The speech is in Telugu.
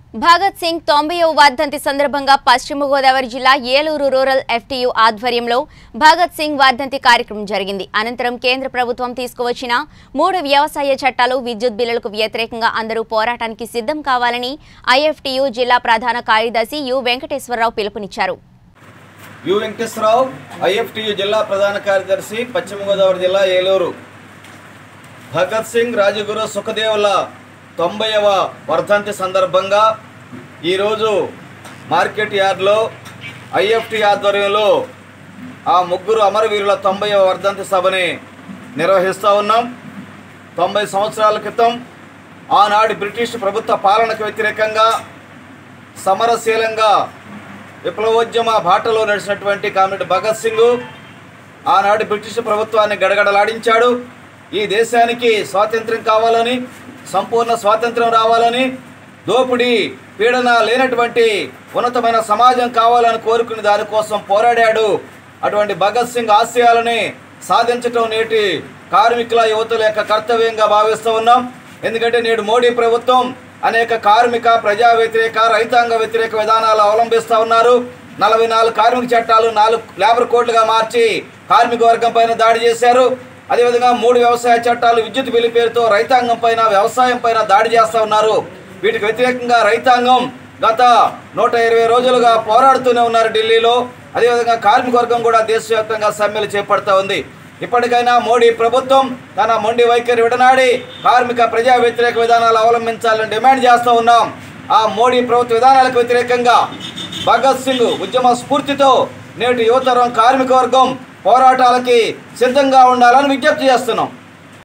భగత్ సింగ్ తొంభైవ వర్ధంతి సందర్భంగా పశ్చిమ గోదావరి జిల్లా ఏలూరు రూరల్ ఎఫ్టీయు ఆధ్వర్యంలో భగత్ సింగ్ వర్ధంతి కార్యక్రమం జరిగింది అనంతరం కేంద్ర ప్రభుత్వం తీసుకువచ్చిన మూడు వ్యవసాయ చట్టాలు విద్యుత్ బిల్లులకు వ్యతిరేకంగా అందరూ పోరాటానికి సిద్ధం కావాలని ఐఎఫ్టీయు జిల్లా ప్రధాన కార్యదర్శి యు వెంకటేశ్వరరావు పిలుపునిచ్చారు యు వెంకటేశ్వరరావు ఐఎఫ్టియు జిల్లా ప్రధాన కార్యదర్శి పశ్చిమ గోదావరి జిల్లా ఏలూరు భగత్ సింగ్ రాజగురు సుఖదేవుల తొంభైవ వర్ధంతి సందర్భంగా ఈరోజు మార్కెట్ యార్డ్లో ఐఎఫ్టి ఆధ్వర్యంలో ఆ ముగ్గురు అమరవీరుల తొంభైవ వర్ధంతి సభని నిర్వహిస్తూ ఉన్నాం తొంభై సంవత్సరాల క్రితం ఆనాటి బ్రిటిష్ ప్రభుత్వ పాలనకు వ్యతిరేకంగా సమరశీలంగా విప్లవోద్యమ బాటలో నడిచినటువంటి కామ్రేడ్ భగత్ సింగ్ ఆనాటి బ్రిటిష్ ప్రభుత్వాన్ని గడగడలాడించాడు ఈ దేశానికి స్వాతంత్ర్యం కావాలని సంపూర్ణ స్వాతంత్ర్యం రావాలని దోపిడీ పీడన లేనటువంటి ఉన్నతమైన సమాజం కావాలని కోరుకుని దానికోసం పోరాడాడు అటువంటి భగత్ సింగ్ ఆశయాలని సాధించటం నేటి కార్మికుల యువతుల యొక్క కర్తవ్యంగా భావిస్తూ ఉన్నాం ఎందుకంటే నేడు మోడీ ప్రభుత్వం అనేక కార్మిక ప్రజా వ్యతిరేక రైతాంగ వ్యతిరేక విధానాలు అవలంబిస్తూ ఉన్నారు నలభై నాలుగు కార్మిక చట్టాలు నాలుగు లేబర్ కోడ్లుగా మార్చి కార్మిక వర్గం పైన దాడి చేశారు అదేవిధంగా మూడు వ్యవసాయ చట్టాలు విద్యుత్ బిల్లు పేరుతో రైతాంగం పైన వ్యవసాయం పైన దాడి చేస్తూ ఉన్నారు వీటికి వ్యతిరేకంగా రైతాంగం గత నూట ఇరవై రోజులుగా పోరాడుతూనే ఉన్నారు ఢిల్లీలో అదేవిధంగా కార్మిక వర్గం కూడా దేశవ్యాప్తంగా సమ్మెలు చేపడతా ఉంది ఇప్పటికైనా మోడీ ప్రభుత్వం తన మొండి వైఖరి విడనాడి కార్మిక ప్రజా వ్యతిరేక విధానాలు అవలంబించాలని డిమాండ్ చేస్తూ ఉన్నాం ఆ మోడీ ప్రభుత్వ విధానాలకు వ్యతిరేకంగా భగత్ సింగ్ ఉద్యమ స్ఫూర్తితో నేటి యువతరం కార్మిక వర్గం పోరాటాలకి సిద్ధంగా ఉండాలని విజ్ఞప్తి చేస్తున్నాం